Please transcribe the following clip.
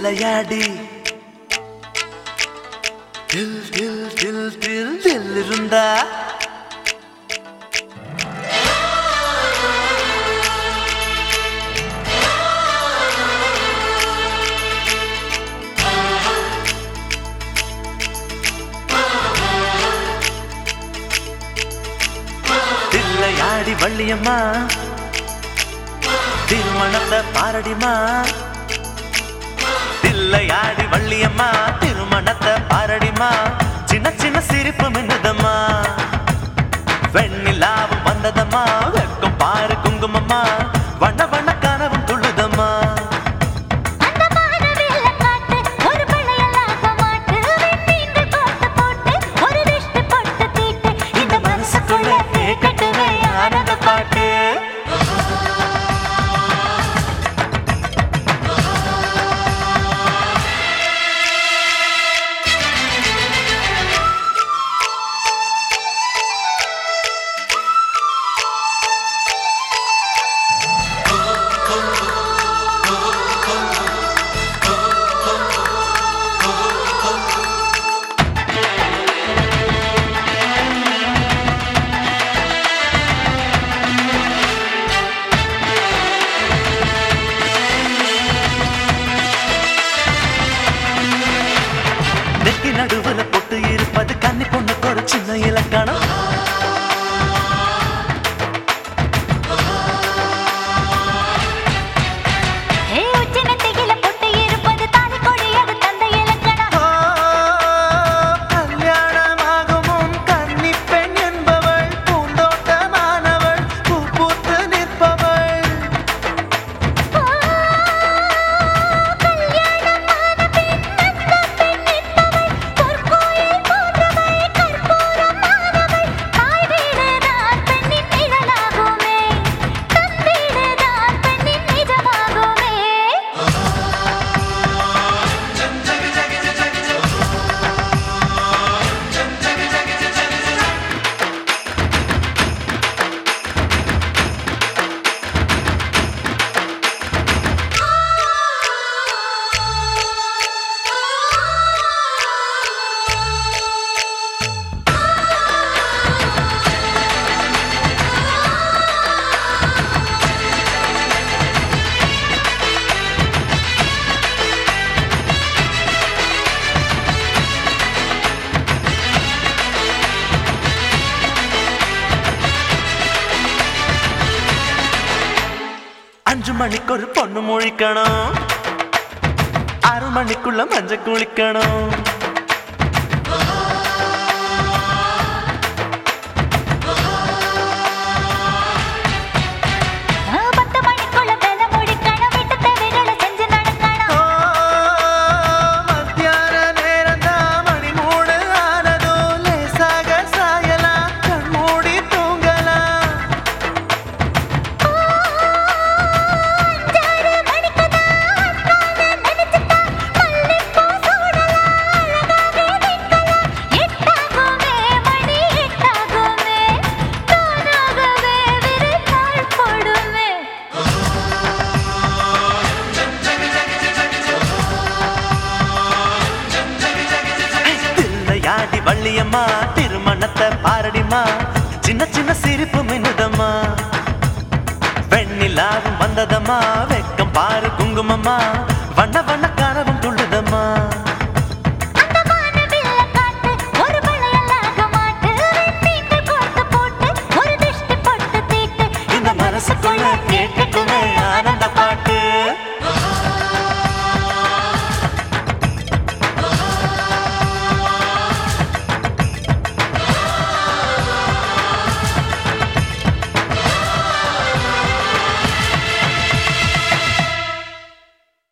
தில்லையாடி தில் தில் தில் தில் தில் இருந்தா தில்லையாடி வள்ளியம்மா திருமணத்தை பாரடிமா தில்லையாடி வள்ளியம்மா திருமணத்தை பாரடிமா சின்ன சின்ன சிரிப்பு மின்னுதம்மா வெண்ணிலாவும் வந்ததம்மா வெக்கம் பாரு குங்குமம்மா வண்ண வண்ண கனவும் துள்ளுதம்மா அந்த மானவில்ல காட்டு ஒரு பிள்ளையல்லாக மாட்டு வெண்ணீந்து கோட்டு போட்டு ஒரு திஷ்டி போட்டு தீட்டு இந்த மனசுக்குள்ள கேட்கட்டுமே ஆனந்த பாட்டு நெத்தி நடுவுல பொட்டு இருப்பது கன்னி பொண்ணுக்கு ஒரு சின்ன இலக்கணம் ஏ உச்சி நெத்தியில பொட்டு இருப்பது தாலி கொடி அது தந்த இலக்கணம் ஆ, கல்யாணமாகும் உன் கன்னிப் பெண் என்பவள் பூந்தோட்டமானவள் பூ பூத்து நிற்பவள் ஆ, கல்யாணமான பெண் அந்த பெண் என்பவள் பொற்கோயில் போன்றவள் கற்பூரமானவள் தாய் வீடுதான் பெண்ணின் நிழலாகுமே தன் வீடுதான் பெண்ணின் நிஜமாகுமே அஞ்சு மணிக்கு ஒரு பொண்ணு முழிக்கணும் ஆறு மணிக்குள்ள மஞ்ச குளிக்கணும் பத்து மணிக்குள்ள வேலை முடிக்கணும் வீட்டு தேவைகளை செஞ்சு நடக்கணும் மத்தியான நேரம்தான் மணி மூணு ஆனதோ லேசாக சாயலாம் கண் மூடி தூங்கலாம் அஞ்சாறு மணிக்கு தான் நினைச்சுட்டா மல்லிப்பூ சூடலாம் அழகாவே நிற்கலாம் எட்டாகுமே மணி எட்டாகுமே தானாகவே விருந்தாள் போடுமே தில்லையாடி வள்ளியம்மா திருமணத்தை பாரடிமா சின்ன சின்ன சிரிப்பு மின்னுதம்மா வெண்ணிலாவும் வந்ததம்மா வெக்கம் பாரு குங்குமம்மா வண்ண வண்ண கனவும் துள்ளுதம்மா